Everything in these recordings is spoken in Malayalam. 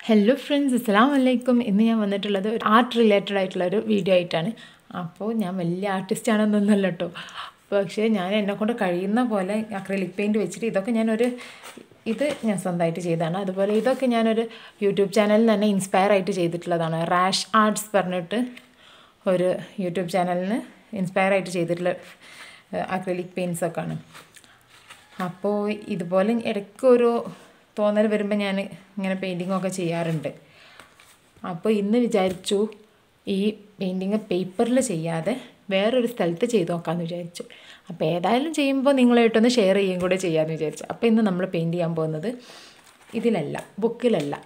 ഹലോ ഫ്രണ്ട്സ് അസ്സാം വലൈക്കും ഇന്ന് ഞാൻ വന്നിട്ടുള്ളത് ഒരു ആർട്ട് റിലേറ്റഡ് ആയിട്ടുള്ള ഒരു വീഡിയോ ആയിട്ടാണ് അപ്പോൾ ഞാൻ വലിയ ആർട്ടിസ്റ്റ് ആണെന്നൊന്നല്ല കേട്ടോ പക്ഷേ ഞാൻ എന്നെക്കൊണ്ട് കഴിയുന്ന പോലെ അക്രലിക് പെയിൻറ്റ് വെച്ചിട്ട് ഇതൊക്കെ ഞാനൊരു ഇത് ഞാൻ സ്വന്തമായിട്ട് ചെയ്തതാണ് അതുപോലെ ഇതൊക്കെ ഞാനൊരു യൂട്യൂബ് ചാനലിൽ തന്നെ ഇൻസ്പയർ ആയിട്ട് ചെയ്തിട്ടുള്ളതാണ് റാഷ് ആർട്സ് പറഞ്ഞിട്ട് ഒരു യൂട്യൂബ് ചാനലിന് ഇൻസ്പയർ ആയിട്ട് ചെയ്തിട്ടുള്ള അക്രലിക് പെയിൻറ്റ്സ് ആണ് അപ്പോൾ ഇതുപോലെ ഇടയ്ക്ക് ഒരു തോന്നൽ വരുമ്പോൾ ഞാൻ ഇങ്ങനെ പെയിൻറ്റിങ്ങൊക്കെ ചെയ്യാറുണ്ട് അപ്പോൾ ഇന്ന് വിചാരിച്ചു ഈ പെയിൻറ്റിങ് പേപ്പറിൽ ചെയ്യാതെ വേറൊരു സ്ഥലത്ത് ചെയ്ത് നോക്കാമെന്ന് വിചാരിച്ചു അപ്പോൾ ഏതായാലും ചെയ്യുമ്പോൾ നിങ്ങളായിട്ടൊന്ന് ഷെയർ ചെയ്യുകയും കൂടെ ചെയ്യാമെന്ന് വിചാരിച്ചു അപ്പോൾ ഇന്ന് നമ്മൾ പെയിൻറ്റ് ചെയ്യാൻ പോകുന്നത് ഇതിലല്ല ബുക്കിലല്ല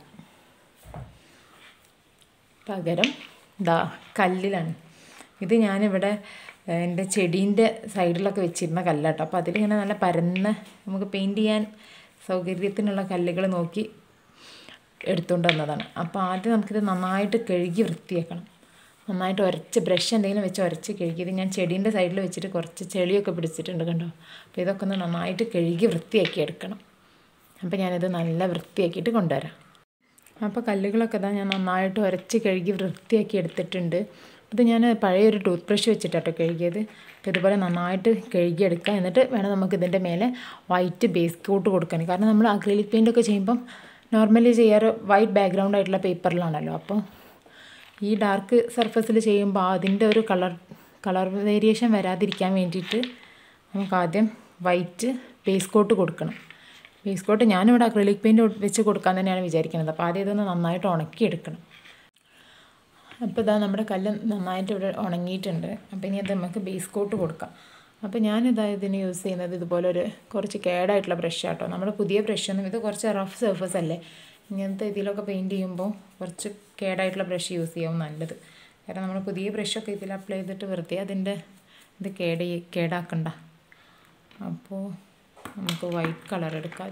പകരം ദാ കല്ലിലാണ് ഇത് ഞാനിവിടെ എൻ്റെ ചെടീൻ്റെ സൈഡിലൊക്കെ വെച്ചിരുന്ന കല്ലാട്ടോ അപ്പോൾ അതിലിങ്ങനെ നല്ല പരന്ന നമുക്ക് പെയിൻറ്റ് ചെയ്യാൻ സൗകര്യത്തിനുള്ള കല്ലുകൾ നോക്കി എടുത്തുകൊണ്ട് വന്നതാണ് അപ്പോൾ ആദ്യം നമുക്കിത് നന്നായിട്ട് കഴുകി വൃത്തിയാക്കണം നന്നായിട്ട് ഉരച്ച് ബ്രഷ് എന്തെങ്കിലും വെച്ച് ഉരച്ച് കഴുകി ഇത് ഞാൻ ചെടീൻ്റെ സൈഡിൽ വെച്ചിട്ട് കുറച്ച് ചെളിയൊക്കെ പിടിച്ചിട്ടുണ്ട് കണ്ടോ അപ്പോൾ ഇതൊക്കെ ഒന്ന് നന്നായിട്ട് കഴുകി വൃത്തിയാക്കി എടുക്കണം അപ്പോൾ ഞാനിത് നല്ല വൃത്തിയാക്കിയിട്ട് കൊണ്ടുവരാം അപ്പോൾ കല്ലുകളൊക്കെ ഇതാ ഞാൻ നന്നായിട്ട് ഉരച്ച് കഴുകി വൃത്തിയാക്കി എടുത്തിട്ടുണ്ട് ഇത് ഞാൻ പഴയൊരു ടൂത്ത് ബ്രഷ് വെച്ചിട്ടാട്ടോ കഴുകിയത് അപ്പോൾ ഇതുപോലെ നന്നായിട്ട് കഴുകിയെടുക്കുക എന്നിട്ട് വേണം നമുക്ക് ഇതിൻ്റെ മേലെ വൈറ്റ് ബേസ് കോട്ട് കൊടുക്കാൻ കാരണം നമ്മൾ അക്രിലിക് പെയിൻ്റ് ഒക്കെ ചെയ്യുമ്പം നോർമലി ചെയ്യാറ് വൈറ്റ് ബാക്ക്ഗ്രൗണ്ട് ആയിട്ടുള്ള പേപ്പറിലാണല്ലോ അപ്പോൾ ഈ ഡാർക്ക് സർഫസിൽ ചെയ്യുമ്പോൾ അതിൻ്റെ ഒരു കളർ കളർ വേരിയേഷൻ വരാതിരിക്കാൻ വേണ്ടിയിട്ട് നമുക്ക് ആദ്യം വൈറ്റ് ബേസ് കോട്ട് കൊടുക്കണം ബേസ് കോട്ട് ഞാനിവിടെ അക്രിലിക് പെയിൻറ്റ് വെച്ച് കൊടുക്കാൻ തന്നെയാണ് വിചാരിക്കുന്നത് അപ്പോൾ ആദ്യം ഇതൊന്ന് നന്നായിട്ട് ഉണക്കിയെടുക്കണം അപ്പോൾ ഇതാ നമ്മുടെ കല്ല് നന്നായിട്ട് ഇവിടെ ഉണങ്ങിയിട്ടുണ്ട് അപ്പോൾ ഇനി അത് നമുക്ക് ബേസ് കോട്ട് കൊടുക്കാം അപ്പോൾ ഞാനിതാ ഇതിന് യൂസ് ചെയ്യുന്നത് ഇതുപോലെ ഒരു കുറച്ച് കേടായിട്ടുള്ള ബ്രഷ് ആട്ടോ നമ്മുടെ പുതിയ ബ്രഷൊന്നും ഇത് കുറച്ച് റഫ് സർഫസ് അല്ലേ ഇങ്ങനത്തെ ഇതിലൊക്കെ പെയിൻറ്റ് ചെയ്യുമ്പോൾ കുറച്ച് കേടായിട്ടുള്ള ബ്രഷ് യൂസ് ചെയ്യാവും നല്ലത് കാരണം നമ്മൾ പുതിയ ബ്രഷൊക്കെ ഇതിൽ അപ്ലൈ ചെയ്തിട്ട് വെറുതെ അതിൻ്റെ ഇത് കേട് കേടാക്കണ്ട അപ്പോൾ നമുക്ക് വൈറ്റ് കളർ എടുക്കാം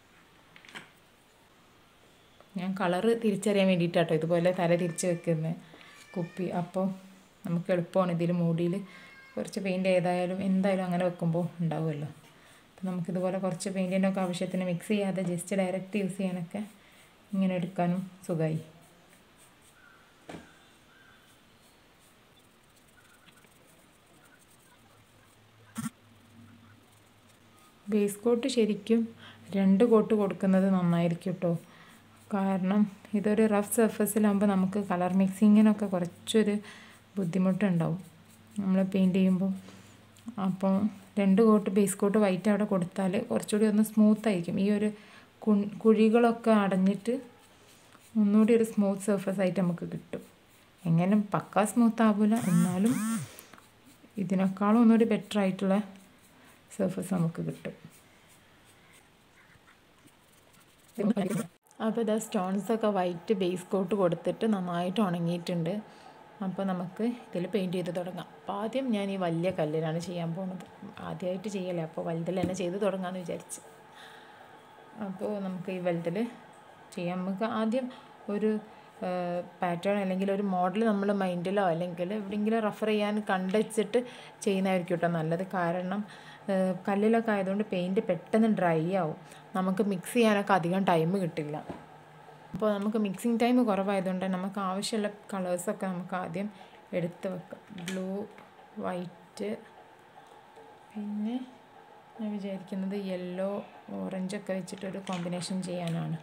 ഞാൻ കളറ് തിരിച്ചറിയാൻ വേണ്ടിയിട്ടാട്ടോ ഇതുപോലെ തല തിരിച്ച് വെക്കുന്നത് കുപ്പി അപ്പോൾ നമുക്ക് എളുപ്പമാണ് ഇതിൽ മൂടിയിൽ കുറച്ച് പെയിൻറ്റ് ഏതായാലും എന്തായാലും അങ്ങനെ വെക്കുമ്പോൾ ഉണ്ടാവുമല്ലോ അപ്പോൾ നമുക്കിതുപോലെ കുറച്ച് പെയിൻറ്റിൻ്റെ ഒക്കെ ആവശ്യത്തിന് മിക്സ് ചെയ്യാതെ ജസ്റ്റ് ഡയറക്റ്റ് യൂസ് ചെയ്യാനൊക്കെ ഇങ്ങനെ എടുക്കാനും സുഖമായി ബേസ് കോട്ട് ശരിക്കും രണ്ട് കോട്ട് കൊടുക്കുന്നത് നന്നായിരിക്കും കേട്ടോ കാരണം ഇതൊരു റഫ് സർഫസിലാകുമ്പോൾ നമുക്ക് കളർ മിക്സിങ്ങിനൊക്കെ കുറച്ചൊരു ബുദ്ധിമുട്ടുണ്ടാവും നമ്മൾ പെയിൻറ്റ് ചെയ്യുമ്പോൾ അപ്പോൾ രണ്ട് കോട്ട് ബേസ് കോട്ട് വൈറ്റ് അവിടെ കൊടുത്താൽ കുറച്ചുകൂടി ഒന്ന് സ്മൂത്ത് ആയിരിക്കും ഈ ഒരു കുഴികളൊക്കെ അടഞ്ഞിട്ട് ഒന്നുകൂടി ഒരു സ്മൂത്ത് സർഫസ് ആയിട്ട് നമുക്ക് കിട്ടും എങ്ങനെ പക്കാ സ്മൂത്ത് ആവില്ല എന്നാലും ഇതിനേക്കാളും ഒന്നുകൂടി ബെറ്റർ ആയിട്ടുള്ള സർഫസ് നമുക്ക് കിട്ടും അപ്പോൾ ഇതാ സ്റ്റോൺസൊക്കെ വൈറ്റ് ബേസ് കോട്ട് കൊടുത്തിട്ട് നന്നായിട്ട് ഉണങ്ങിയിട്ടുണ്ട് അപ്പോൾ നമുക്ക് ഇതിൽ പെയിൻറ്റ് ചെയ്ത് തുടങ്ങാം അപ്പോൾ ആദ്യം ഞാൻ ഈ വലിയ കല്ലിലാണ് ചെയ്യാൻ പോകുന്നത് ആദ്യമായിട്ട് ചെയ്യല്ലേ അപ്പോൾ വലുതിൽ തന്നെ ചെയ്ത് തുടങ്ങാമെന്ന് വിചാരിച്ച് അപ്പോൾ നമുക്ക് ഈ വലുതിൽ ചെയ്യാം നമുക്ക് ആദ്യം ഒരു പാറ്റേൺ അല്ലെങ്കിൽ ഒരു മോഡൽ നമ്മൾ മൈൻഡിലോ അല്ലെങ്കിൽ എവിടെയെങ്കിലും റെഫർ ചെയ്യാൻ കണ്ടുവച്ചിട്ട് ചെയ്യുന്നതായിരിക്കും കേട്ടോ നല്ലത് കാരണം കല്ലിലൊക്കെ ആയതുകൊണ്ട് പെയിൻറ്റ് പെട്ടെന്ന് ഡ്രൈ ആവും നമുക്ക് മിക്സ് ചെയ്യാനൊക്കെ അധികം ടൈം കിട്ടില്ല അപ്പോൾ നമുക്ക് മിക്സിങ് ടൈം കുറവായതുകൊണ്ട് നമുക്ക് ആവശ്യമുള്ള കളേഴ്സൊക്കെ നമുക്ക് ആദ്യം എടുത്ത് വെക്കാം ബ്ലൂ വൈറ്റ് പിന്നെ ഞാൻ വിചാരിക്കുന്നത് യെല്ലോ ഓറഞ്ചൊക്കെ വെച്ചിട്ടൊരു കോമ്പിനേഷൻ ചെയ്യാനാണ്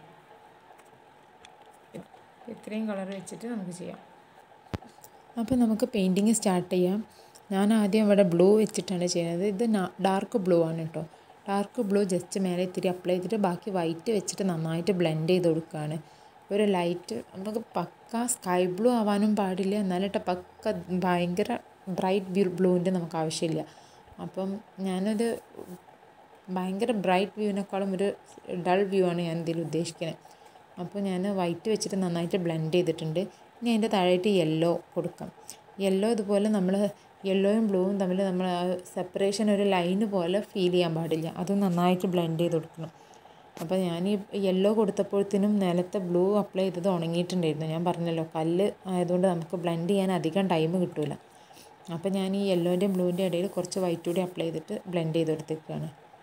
ഇത്രയും കളർ വെച്ചിട്ട് നമുക്ക് ചെയ്യാം അപ്പോൾ നമുക്ക് പെയിൻറ്റിങ് സ്റ്റാർട്ട് ചെയ്യാം ഞാൻ ആദ്യം ഇവിടെ ബ്ലൂ വെച്ചിട്ടാണ് ചെയ്യുന്നത് ഇത് ഡാർക്ക് ബ്ലൂ ആണ് കേട്ടോ ഡാർക്ക് ബ്ലൂ ജസ്റ്റ് മേലെ ഇത്തിരി അപ്ലൈ ചെയ്തിട്ട് ബാക്കി വൈറ്റ് വെച്ചിട്ട് നന്നായിട്ട് ബ്ലെൻഡ് ചെയ്ത് കൊടുക്കുകയാണ് ഒരു ലൈറ്റ് നമുക്ക് പക്ക സ്കൈ ബ്ലൂ ആവാനും പാടില്ല എന്നാലിട്ട് പക്ക ഭയങ്കര ബ്രൈറ്റ് ബ്ലൂവിൻ്റെ നമുക്ക് ആവശ്യമില്ല അപ്പം ഞാനൊരു ഭയങ്കര ബ്രൈറ്റ് വ്യൂവിനേക്കാളും ഒരു ഡൾ വ്യൂ ആണ് ഞാൻ ഇതിൽ ഉദ്ദേശിക്കുന്നത് അപ്പോൾ ഞാൻ വൈറ്റ് വെച്ചിട്ട് നന്നായിട്ട് ബ്ലെൻഡ് ചെയ്തിട്ടുണ്ട് ഇനി അതിൻ്റെ താഴെയായിട്ട് യെല്ലോ കൊടുക്കാം യെല്ലോ ഇതുപോലെ നമ്മൾ യെല്ലോയും ബ്ലൂവും തമ്മിൽ നമ്മൾ ആ സെപ്പറേഷൻ ഒരു ലൈന് പോലെ ഫീൽ ചെയ്യാൻ പാടില്ല അത് നന്നായിട്ട് ബ്ലെൻഡ് ചെയ്ത് കൊടുക്കണം അപ്പോൾ ഞാൻ ഈ യെല്ലോ കൊടുത്തപ്പോഴത്തേനും നിലത്തെ ബ്ലൂ അപ്ലൈ ചെയ്തത് ഉണങ്ങിയിട്ടുണ്ടായിരുന്നു ഞാൻ പറഞ്ഞല്ലോ കല്ല് ആയതുകൊണ്ട് നമുക്ക് ബ്ലെൻഡ് ചെയ്യാൻ അധികം ടൈം കിട്ടില്ല അപ്പോൾ ഞാൻ ഈ യെല്ലോൻ്റെയും ബ്ലൂവിൻ്റെ ഇടയിൽ കുറച്ച് വൈറ്റ് കൂടി അപ്ലൈ ചെയ്തിട്ട് ബ്ലെൻഡ് ചെയ്ത് കൊടുത്തേക്കാണ്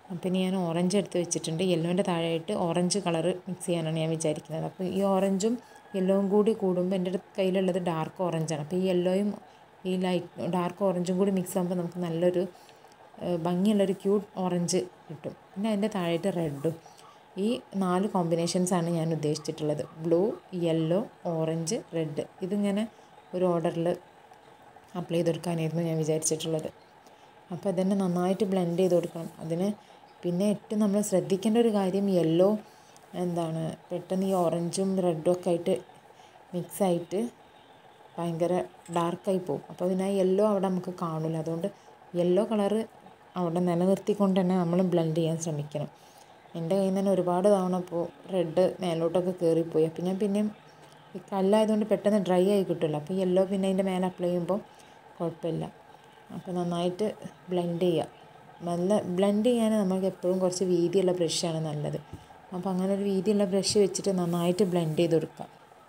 അപ്പം ഇനി ഞാൻ ഓറഞ്ച് എടുത്ത് വെച്ചിട്ടുണ്ട് യെല്ലോൻ്റെ താഴെയായിട്ട് ഓറഞ്ച് കളറ് മിക്സ് ചെയ്യാനാണ് ഞാൻ വിചാരിക്കുന്നത് അപ്പോൾ ഈ ഓറഞ്ചും യെല്ലോവും കൂടി കൂടുമ്പോൾ എൻ്റെ അടുത്ത് കയ്യിലുള്ളത് ഡാർക്ക് ഓറഞ്ചാണ് അപ്പോൾ ഈ യെല്ലോയും ഈ ലൈറ്റ് ഡാർക്ക് ഓറഞ്ചും കൂടി മിക്സ് ആകുമ്പോൾ നമുക്ക് നല്ലൊരു ഏഹ്, ഭംഗിയുള്ളൊരു ക്യൂട്ട് ഓറഞ്ച് കിട്ടും പിന്നെ അതിൻ്റെ താഴെയായിട്ട് റെഡും ഈ നാല് കോമ്പിനേഷൻസാണ് ഞാൻ ഉദ്ദേശിച്ചിട്ടുള്ളത് ബ്ലൂ യെല്ലോ ഓറഞ്ച് റെഡ് ഇതിങ്ങനെ ഒരു ഓർഡറിൽ അപ്ലൈ ചെയ്ത് കൊടുക്കാനായിരുന്നു ഞാൻ വിചാരിച്ചിട്ടുള്ളത് അപ്പോൾ അതന്നെ നന്നായിട്ട് ബ്ലെൻഡ് ചെയ്ത് കൊടുക്കണം അതിന് പിന്നെ ഏറ്റവും നമ്മൾ ശ്രദ്ധിക്കേണ്ട ഒരു കാര്യം യെല്ലോ എന്താണ് പെട്ടെന്ന് ഈ ഓറഞ്ചും റെഡും ഒക്കെ ആയിട്ട് മിക്സായിട്ട് ഭയങ്കര ഡാർക്കായി പോകും അപ്പോൾ പിന്നെ ആ യെല്ലോ അവിടെ നമുക്ക് കാണില്ല അതുകൊണ്ട് യെല്ലോ കളറ് അവിടെ നിലനിർത്തിക്കൊണ്ട് തന്നെ നമ്മൾ ബ്ലെൻഡ് ചെയ്യാൻ ശ്രമിക്കണം എൻ്റെ കയ്യിൽ നിന്ന് തന്നെ ഒരുപാട് തവണ ഇപ്പോൾ റെഡ് മേലോട്ടൊക്കെ കയറിപ്പോയി അപ്പോൾ ഞാൻ പിന്നെയും ഈ കല്ലായതുകൊണ്ട് പെട്ടെന്ന് ഡ്രൈ ആയി കിട്ടുമല്ലോ അപ്പോൾ യെല്ലോ പിന്നെ അതിൻ്റെ മേലെ അപ്ലൈ ചെയ്യുമ്പോൾ കുഴപ്പമില്ല അപ്പോൾ നന്നായിട്ട് ബ്ലെൻഡ് ചെയ്യുക നല്ല ബ്ലെൻഡ് ചെയ്യാൻ നമുക്ക് എപ്പോഴും കുറച്ച് വീതിയുള്ള ബ്രഷാണ് നല്ലത് അപ്പോൾ അങ്ങനെ ഒരു വീതിയുള്ള ബ്രഷ് വെച്ചിട്ട് നന്നായിട്ട് ബ്ലെൻഡ് ചെയ്ത് കൊടുക്കുക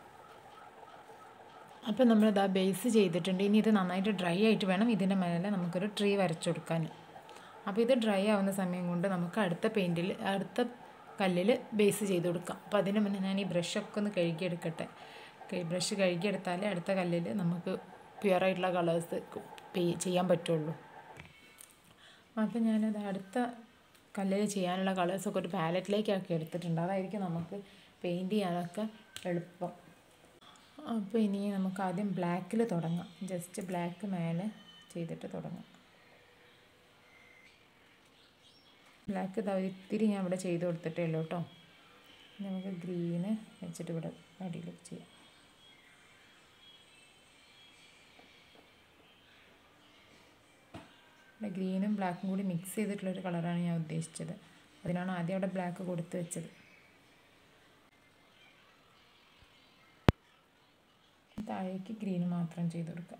അപ്പോൾ നമ്മളിതാ ബേസ് ചെയ്തിട്ടുണ്ട് ഇനി ഇത് നന്നായിട്ട് ഡ്രൈ ആയിട്ട് വേണം ഇതിൻ്റെ മേലെ നമുക്കൊരു ട്രീ വരച്ചു കൊടുക്കാൻ അപ്പോൾ ഇത് ഡ്രൈ ആവുന്ന സമയം കൊണ്ട് നമുക്ക് അടുത്ത പെയിൻറ്റിൽ അടുത്ത കല്ലിൽ ബേസ് ചെയ്ത് കൊടുക്കാം അപ്പോൾ അതിന് മുന്നേ ഞാൻ ഈ ബ്രഷൊക്കെ ഒന്ന് കഴുകിയെടുക്കട്ടെ ബ്രഷ് കഴുകിയെടുത്താലേ അടുത്ത കല്ലിൽ നമുക്ക് പ്യുവറായിട്ടുള്ള കളേഴ്സ് ചെയ്യാൻ പറ്റുള്ളൂ അപ്പോൾ ഞാനത് അടുത്ത കല്ലിൽ ചെയ്യാനുള്ള കളേഴ്സൊക്കെ ഒരു പാലറ്റിലേക്കാക്കി എടുത്തിട്ടുണ്ട് അതായിരിക്കും നമുക്ക് പെയിൻറ്റ് ചെയ്യാനൊക്കെ എളുപ്പം അപ്പോൾ ഇനി നമുക്ക് ആദ്യം ബ്ലാക്കിൽ തുടങ്ങാം ജസ്റ്റ് ബ്ലാക്ക് മേലെ ചെയ്തിട്ട് തുടങ്ങാം ബ്ലാക്ക് ഇതാ ഇത്തിരി ഞാൻ ഇവിടെ ചെയ്ത് കൊടുത്തിട്ടേ ഉള്ളൂ കേട്ടോ ഇനി നമുക്ക് ഗ്രീന് വെച്ചിട്ട് ഇവിടെ അടിയിൽ ചെയ്യാം ഇവിടെ ഗ്രീനും ബ്ലാക്കും കൂടി മിക്സ് ചെയ്തിട്ടുള്ളൊരു കളറാണ് ഞാൻ ഉദ്ദേശിച്ചത് അതിനാണ് ആദ്യം അവിടെ ബ്ലാക്ക് കൊടുത്ത് വെച്ചത് താഴേക്ക് ഗ്രീൻ മാത്രം ചെയ്ത് കൊടുക്കാം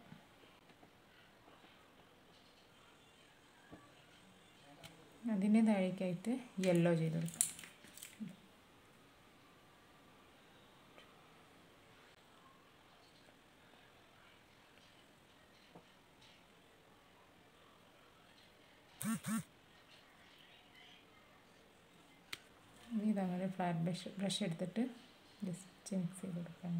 അതിൻ്റെ താഴേക്കായിട്ട് യെല്ലോ ചെയ്ത് കൊടുക്കാം ഇനി ഇതങ്ങനെ ഫ്ലാറ്റ് ബ്രഷ് ബ്രഷ് എടുത്തിട്ട് ജസ്റ്റ് മിക്സ് ചെയ്ത് കൊടുക്കാം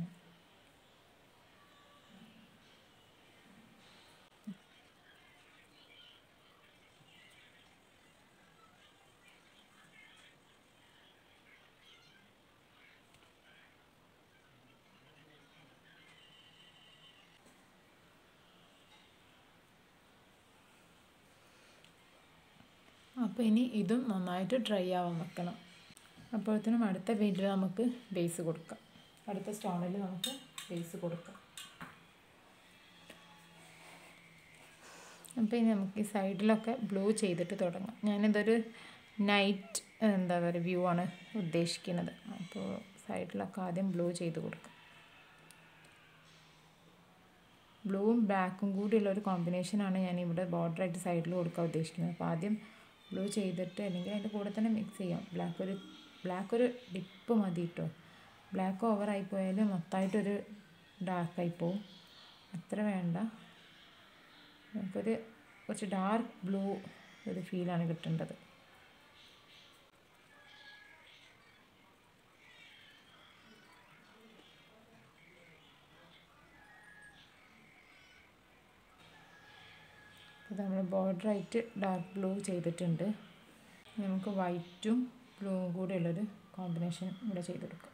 അപ്പോൾ ഇനി ഇതും നന്നായിട്ട് ഡ്രൈ ആവാൻ വെക്കണം അപ്പോഴത്തേനും അടുത്ത പെയിൻറ്റിൽ നമുക്ക് ബേസ് കൊടുക്കാം അടുത്ത സ്റ്റോണിൽ നമുക്ക് ബേസ് കൊടുക്കാം അപ്പോൾ ഇനി നമുക്ക് ഈ സൈഡിലൊക്കെ ബ്ലൂ ചെയ്തിട്ട് തുടങ്ങാം ഞാനിതൊരു നൈറ്റ് എന്താ പറയുക വ്യൂ ആണ് ഉദ്ദേശിക്കുന്നത് അപ്പോൾ സൈഡിലൊക്കെ ആദ്യം ബ്ലൂ ചെയ്ത് കൊടുക്കാം ബ്ലൂവും ബ്ലാക്കും കൂടിയുള്ള ഒരു കോമ്പിനേഷനാണ് ഞാൻ ഇവിടെ ബോർഡറായിട്ട് സൈഡിൽ കൊടുക്കാൻ ഉദ്ദേശിക്കുന്നത് അപ്പോൾ ആദ്യം ബ്ലൂ ചെയ്തിട്ട് അല്ലെങ്കിൽ അതിൻ്റെ കൂടെ തന്നെ മിക്സ് ചെയ്യാം ബ്ലാക്ക് ഒരു ബ്ലാക്ക് ഒരു ഡിപ്പ് മതി കേട്ടോ ബ്ലാക്ക് ഓവറായി പോയാൽ മൊത്തമായിട്ടൊരു ഡാർക്കായി പോവും അത്ര വേണ്ട നമുക്കൊരു കുറച്ച് ഡാർക്ക് ബ്ലൂ ഒരു ഫീലാണ് കിട്ടേണ്ടത് ഇത് നമ്മൾ ബോർഡറായിട്ട് ഡാർക്ക് ബ്ലൂ ചെയ്തിട്ടുണ്ട് നമുക്ക് വൈറ്റും ബ്ലൂവും കൂടെ ഉള്ളൊരു കോമ്പിനേഷൻ ഇവിടെ ചെയ്തെടുക്കാം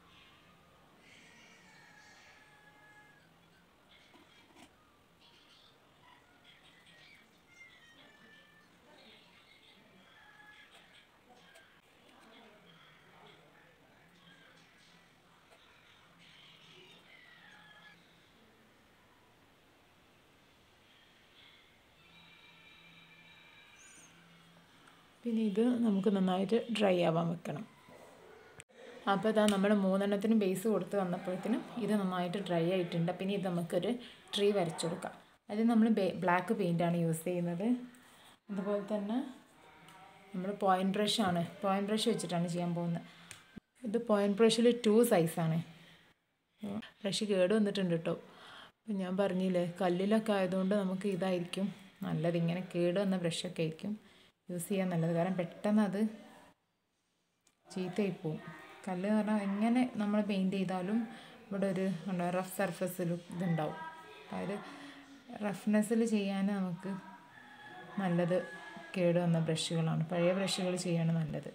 പിന്നെ ഇത് നമുക്ക് നന്നായിട്ട് ഡ്രൈ ആവാൻ വെക്കണം അപ്പോൾ ഇതാ നമ്മൾ മൂന്നെണ്ണത്തിനും ബേസ് കൊടുത്ത് വന്നപ്പോഴത്തേനും ഇത് നന്നായിട്ട് ഡ്രൈ ആയിട്ടുണ്ട് പിന്നെ ഇത് നമുക്കൊരു ട്രീ വരച്ചു കൊടുക്കാം അതിന് നമ്മൾ ബ്ലാക്ക് പെയിൻ്റാണ് യൂസ് ചെയ്യുന്നത് അതുപോലെ തന്നെ നമ്മൾ പോയിൻറ്റ് ബ്രഷാണ് പോയിൻറ്റ് ബ്രഷ് വെച്ചിട്ടാണ് ചെയ്യാൻ പോകുന്നത് ഇത് പോയിൻറ്റ് ബ്രഷിൽ ടു സൈസാണ് ബ്രഷ് കേട് വന്നിട്ടുണ്ട് കേട്ടോ അപ്പം ഞാൻ പറഞ്ഞില്ലേ കല്ലിലൊക്കെ ആയതുകൊണ്ട് നമുക്ക് ഇതായിരിക്കും നല്ലത് ഇങ്ങനെ കേട് വന്ന ബ്രഷൊക്കെ ആയിരിക്കും യൂസ് ചെയ്യാൻ നല്ലത് കാരണം പെട്ടെന്ന് അത് ചീത്തയായി പോവും കല്ല് എന്ന് പറഞ്ഞാൽ എങ്ങനെ നമ്മൾ പെയിൻറ്റ് ചെയ്താലും ഇവിടെ ഒരു എന്താ റഫ് സർഫസിൽ ഇതുണ്ടാവും അതായത് റഫ്നെസ്സിൽ ചെയ്യാൻ നമുക്ക് നല്ലത് കേട് വന്ന ബ്രഷുകളാണ് പഴയ ബ്രഷുകൾ ചെയ്യാണ് നല്ലത്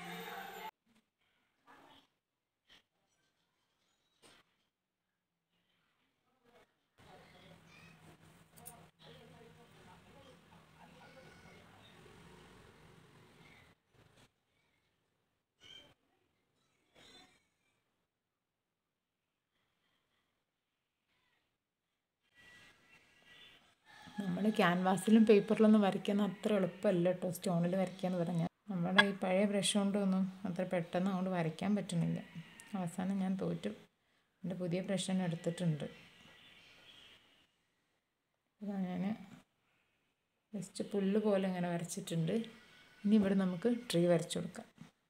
നമ്മൾ ക്യാൻവാസിലും പേപ്പറിലൊന്നും വരയ്ക്കുന്ന അത്ര എളുപ്പമല്ല കേട്ടോ സ്റ്റോണിൽ വരയ്ക്കാന്ന് പറഞ്ഞാൽ നമ്മുടെ ഈ പഴയ ബ്രഷ് കൊണ്ടൊന്നും അത്ര പെട്ടെന്ന് അങ്ങോട്ട് വരയ്ക്കാൻ പറ്റുന്നില്ല അവസാനം ഞാൻ തോറ്റു എൻ്റെ പുതിയ ബ്രഷ് തന്നെ എടുത്തിട്ടുണ്ട് അതാ ഞാൻ ജസ്റ്റ് പുല്ല് പോലെ ഇങ്ങനെ വരച്ചിട്ടുണ്ട് ഇനി ഇവിടെ നമുക്ക് ട്രീ വരച്ചു കൊടുക്കാം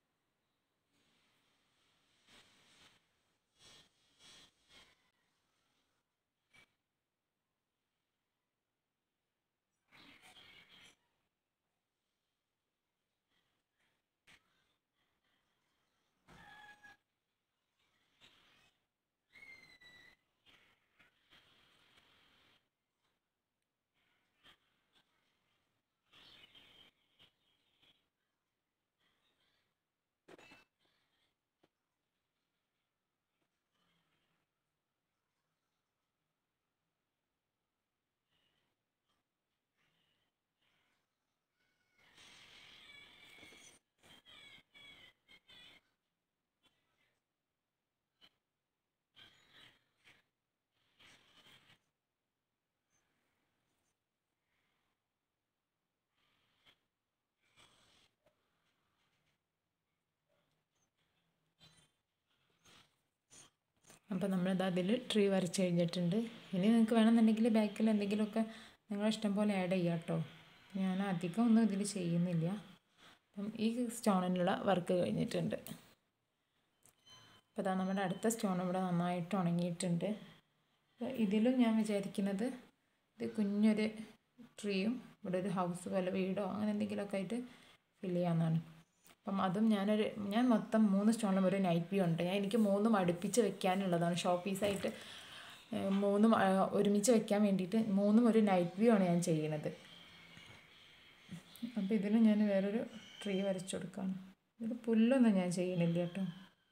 അപ്പോൾ നമ്മളിത് അതിൽ ട്രീ വരച്ച് കഴിഞ്ഞിട്ടുണ്ട് ഇനി നിങ്ങൾക്ക് വേണമെന്നുണ്ടെങ്കിൽ ബാക്കിൽ എന്തെങ്കിലുമൊക്കെ നിങ്ങളെ ഇഷ്ടം പോലെ ആഡ് ചെയ്യാം കേട്ടോ ഞാൻ അധികം ഒന്നും ഇതിൽ ചെയ്യുന്നില്ല അപ്പം ഈ സ്റ്റോണിനുള്ള വർക്ക് കഴിഞ്ഞിട്ടുണ്ട് അപ്പോൾ ഇതാ നമ്മുടെ അടുത്ത സ്റ്റോൺ ഇവിടെ നന്നായിട്ട് ഉണങ്ങിയിട്ടുണ്ട് അപ്പോൾ ഇതിലും ഞാൻ വിചാരിക്കുന്നത് ഇത് കുഞ്ഞൊരു ട്രീയും ഇവിടെ ഒരു ഹൗസ് പോലെ വീടോ അങ്ങനെ എന്തെങ്കിലുമൊക്കെ ആയിട്ട് ഫിൽ ചെയ്യാമെന്നാണ് അപ്പം അതും ഞാനൊരു ഞാൻ മൊത്തം മൂന്ന് സ്റ്റോണിലും ഒരു നൈറ്റ് വ്യൂ ഉണ്ട് ഞാൻ എനിക്ക് മൂന്നും അടുപ്പിച്ച് വെക്കാനുള്ളതാണ് ഷോ പീസായിട്ട് മൂന്നും ആ, ഒരുമിച്ച് വെക്കാൻ വേണ്ടിയിട്ട് മൂന്നും ഒരു നൈറ്റ് വ്യൂ ആണ് ഞാൻ ചെയ്യുന്നത് അപ്പോൾ ഇതിന് ഞാൻ വേറൊരു ട്രീ വരച്ചു കൊടുക്കുകയാണ് ഇത് പുല്ലൊന്നും ഞാൻ ചെയ്യുന്നില്ല കേട്ടോ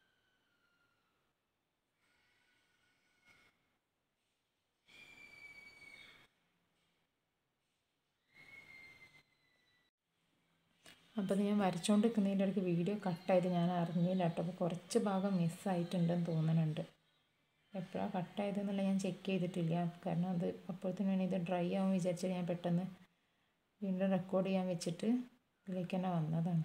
അപ്പോൾ അത് ഞാൻ വരച്ചുകൊണ്ട് നിൽക്കുന്നതിൻ്റെ ഇടയ്ക്ക് വീഡിയോ കട്ടായത് ഞാൻ അറിഞ്ഞില്ല കേട്ടോ അപ്പോൾ കുറച്ച് ഭാഗം മിസ്സായിട്ടുണ്ടെന്ന് തോന്നുന്നുണ്ട് എപ്പോഴാണ് കട്ടായതെന്നുള്ള ഞാൻ ചെക്ക് ചെയ്തിട്ടില്ല കാരണം അത് അപ്പോഴത്തേനും ഇത് ഡ്രൈ ആവും വിചാരിച്ചിട്ട് ഞാൻ പെട്ടെന്ന് വീണ്ടും റെക്കോർഡ് ചെയ്യാൻ വെച്ചിട്ട് ഇതിലേക്ക് തന്നെ വന്നതാണ്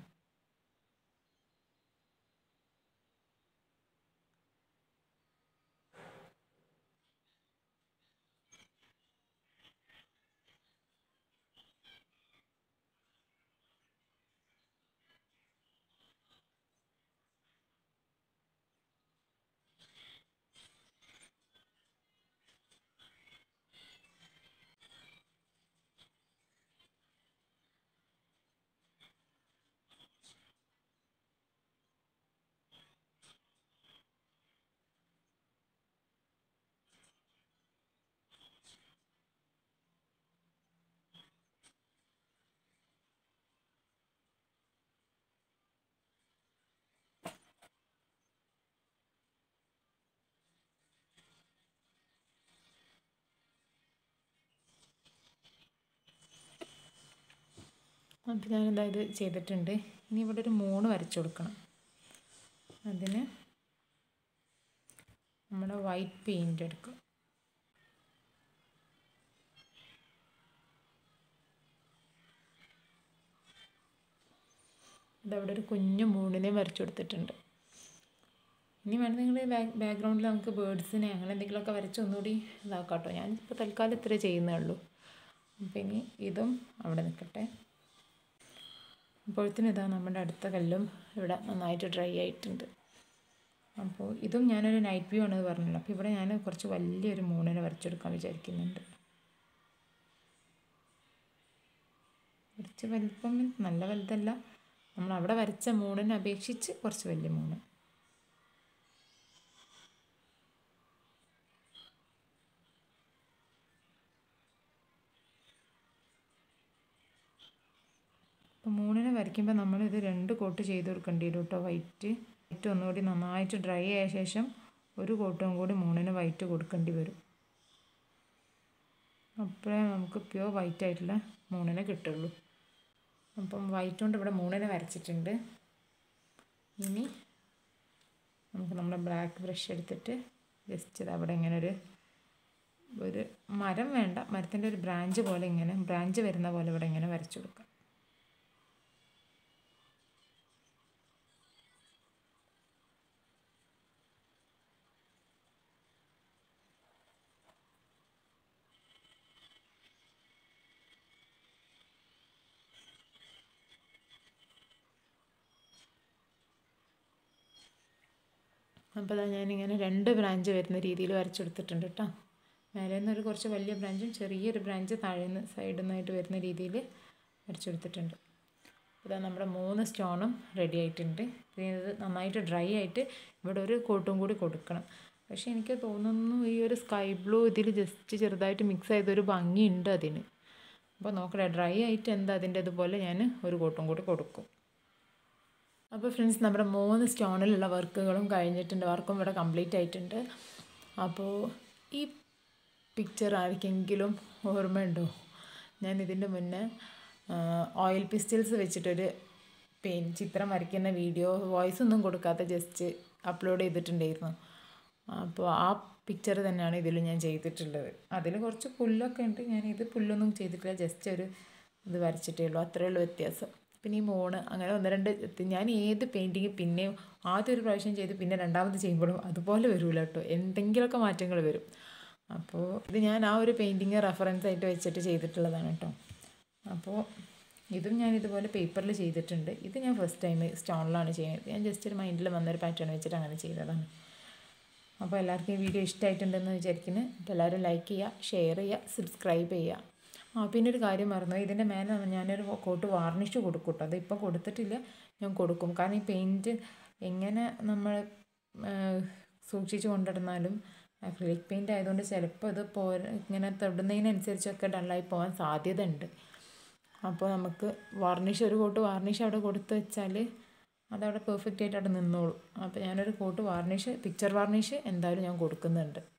അപ്പോൾ ഞാനിതാ ഇത് ചെയ്തിട്ടുണ്ട് ഇനി ഇവിടെ ഒരു മൂന്ന് വരച്ചു കൊടുക്കണം അതിന് നമ്മുടെ വൈറ്റ് പെയിൻ്റ് എടുക്കും ഇതവിടെ ഒരു കുഞ്ഞു മൂണിനെ വരച്ചു കൊടുത്തിട്ടുണ്ട് ഇനി വേണം നിങ്ങൾ ബാക്ക്ഗ്രൗണ്ടിൽ നമുക്ക് ബേഡ്സിനെ അങ്ങനെ എന്തെങ്കിലുമൊക്കെ വരച്ച് ഒന്നുകൂടി ഇതാക്കാം കേട്ടോ ഞാൻ ഇപ്പോൾ തൽക്കാലം ഇത്രേ ചെയ്യുന്നേ ഉള്ളൂ അപ്പോൾ ഇനി ഇതും അവിടെ നിൽക്കട്ടെ അപ്പോഴത്തേനും ഇതാ നമ്മുടെ അടുത്ത കല്ലും ഇവിടെ നന്നായിട്ട് ഡ്രൈ ആയിട്ടുണ്ട് അപ്പോൾ ഇതും ഞാനൊരു നൈറ്റ് വ്യൂ ആണെന്ന് പറഞ്ഞല്ലോ അപ്പോൾ ഇവിടെ ഞാൻ കുറച്ച് വലിയൊരു മൂണിനെ വരച്ചെടുക്കാൻ വിചാരിക്കുന്നുണ്ട് ഒരു കുറച്ച് വലിപ്പം means നല്ല വലുതല്ല നമ്മൾ അവിടെ വരച്ച മൂണിനെ അപേക്ഷിച്ച് കുറച്ച് വലിയ മൂണ് അപ്പോൾ മൂണിനെ വരയ്ക്കുമ്പോൾ നമ്മളിത് രണ്ട് കോട്ട് ചെയ്ത് കൊടുക്കേണ്ടി വരും കേട്ടോ വൈറ്റ് വൈറ്റ് ഒന്നുകൂടി നന്നായിട്ട് ഡ്രൈ ആയ ശേഷം ഒരു കോട്ടും കൂടി മൂണിന് വൈറ്റ് കൊടുക്കേണ്ടി വരും അപ്പോഴേ നമുക്ക് പ്യുവർ വൈറ്റ് ആയിട്ടുള്ള മൂണിനെ കിട്ടുള്ളൂ അപ്പം വൈറ്റ് കൊണ്ട് ഇവിടെ മൂണിനെ വരച്ചിട്ടുണ്ട് ഇനി നമുക്ക് നമ്മുടെ ബ്ലാക്ക് ബ്രഷ് എടുത്തിട്ട് ജസ്റ്റ് ഇത് അവിടെ ഇങ്ങനെ ഒരു ഒരു മരം വേണ്ട മരത്തിൻ്റെ ഒരു ബ്രാഞ്ച് പോലെ ഇങ്ങനെ ബ്രാഞ്ച് വരുന്ന പോലെ ഇവിടെ ഇങ്ങനെ വരച്ചു കൊടുക്കാം അപ്പോൾ അതാ ഞാനിങ്ങനെ രണ്ട് ബ്രാഞ്ച് വരുന്ന രീതിയിൽ വരച്ചെടുത്തിട്ടുണ്ട് കേട്ടോ മേലെ നിന്ന് ഒരു കുറച്ച് വലിയ ബ്രാഞ്ചും ചെറിയൊരു ബ്രാഞ്ച് താഴെ നിന്ന് സൈഡിൽ നിന്നായിട്ട് വരുന്ന രീതിയിൽ വരച്ചെടുത്തിട്ടുണ്ട് ഇതാ നമ്മുടെ മൂന്ന് സ്റ്റോണും റെഡി ആയിട്ടുണ്ട് ഇനി ഇത് നന്നായിട്ട് ഡ്രൈ ആയിട്ട് ഇവിടെ ഒരു കോട്ടും കൂടി കൊടുക്കണം പക്ഷേ എനിക്ക് തോന്നുന്നു ഈ ഒരു സ്കൈ ബ്ലൂ ഇതിൽ ജസ്റ്റ് ചെറുതായിട്ട് മിക്സ് ചെയ്തൊരു ഭംഗിയുണ്ട് അതിന് അപ്പോൾ നോക്കട്ടെ ഡ്രൈ ആയിട്ട് എന്താ അതിൻ്റെ അതുപോലെ ഞാൻ ഒരു കോട്ടും കൂടി കൊടുക്കും അപ്പോൾ ഫ്രണ്ട്സ് നമ്മുടെ മൂന്ന് സ്റ്റോണിലുള്ള വർക്കുകളും കഴിഞ്ഞിട്ടുണ്ട് വർക്കും ഇവിടെ കംപ്ലീറ്റ് ആയിട്ടുണ്ട് അപ്പോൾ ഈ പിക്ചർ ആർക്കെങ്കിലും ഓർമ്മയുണ്ടോ ഞാൻ ഇതിൻ്റെ മുന്നേ ഓയിൽ പിസ്റ്റൽസ് വെച്ചിട്ടൊരു പെയിൻ ചിത്രം വരയ്ക്കുന്ന വീഡിയോ വോയിസ് ഒന്നും കൊടുക്കാത്ത ജസ്റ്റ് അപ്ലോഡ് ചെയ്തിട്ടുണ്ടായിരുന്നു അപ്പോൾ ആ പിക്ചർ തന്നെയാണ് ഇതിൽ ഞാൻ ചെയ്തിട്ടുള്ളത് അതിൽ കുറച്ച് പുല്ലൊക്കെ ഉണ്ട് ഞാൻ ഇത് പുല്ലൊന്നും ചെയ്തിട്ടില്ല ജസ്റ്റ് ഒരു ഇത് വരച്ചിട്ടേ ഉള്ളൂ അത്രയേ ഉള്ളൂ വ്യത്യാസം പിന്നെ ഈ മോണ് അങ്ങനെ ഒന്ന് രണ്ട് ഞാൻ ഏത് പെയിൻറ്റിങ് പിന്നെയും ആദ്യം ഒരു പ്രാവശ്യം ചെയ്ത് പിന്നെ രണ്ടാമത് ചെയ്യുമ്പോഴും അതുപോലെ വരില്ല കേട്ടോ എന്തെങ്കിലുമൊക്കെ മാറ്റങ്ങൾ വരും അപ്പോൾ ഇത് ഞാൻ ആ ഒരു പെയിൻറ്റിങ് റെഫറൻസ് ആയിട്ട് വെച്ചിട്ട് ചെയ്തിട്ടുള്ളതാണ് കേട്ടോ അപ്പോൾ ഇതും ഞാൻ ഇതുപോലെ പേപ്പറിൽ ചെയ്തിട്ടുണ്ട് ഇത് ഞാൻ ഫസ്റ്റ് ടൈം സ്റ്റോണിലാണ് ചെയ്യുന്നത് ഞാൻ ജസ്റ്റ് ഒരു മൈൻഡിൽ വന്നൊരു പാറ്റേൺ വെച്ചിട്ട് അങ്ങനെ ചെയ്തതാണ് അപ്പോൾ എല്ലാവർക്കും ഈ വീഡിയോ ഇഷ്ടമായിട്ടുണ്ടെന്ന് വിചാരിക്കുന്നു അപ്പോൾ എല്ലാവരും ലൈക്ക് ചെയ്യുക ഷെയർ ചെയ്യുക സബ്സ്ക്രൈബ് ചെയ്യുക ആ പിന്നെ ഒരു കാര്യം മറന്നു ഇതിൻ്റെ മേലെ ഞാനൊരു കോട്ട് വാർണിഷ് കൊടുക്കും കേട്ടോ അത് ഇപ്പോൾ കൊടുത്തിട്ടില്ല ഞാൻ കൊടുക്കും കാരണം ഈ പെയിൻറ്റ് എങ്ങനെ നമ്മൾ സൂക്ഷിച്ച് കൊണ്ടിരുന്നാലും അക്രിലിക് പെയിൻ്റ് ആയതുകൊണ്ട് ചിലപ്പോൾ ഇത് പോ ഇങ്ങനെ തൊടുന്നതിനനുസരിച്ചൊക്കെ ഡള്ളായി പോകാൻ സാധ്യത ഉണ്ട് അപ്പോൾ നമുക്ക് വാർണിഷ് ഒരു കോട്ട് വാർണിഷ് അവിടെ കൊടുത്ത് വെച്ചാൽ അതവിടെ പെർഫെക്റ്റ് ആയിട്ട് അവിടെ നിന്നോളും അപ്പോൾ ഞാനൊരു കോട്ട് വാർണിഷ് പിക്ചർ വാർണിഷ് എന്തായാലും ഞാൻ കൊടുക്കുന്നുണ്ട്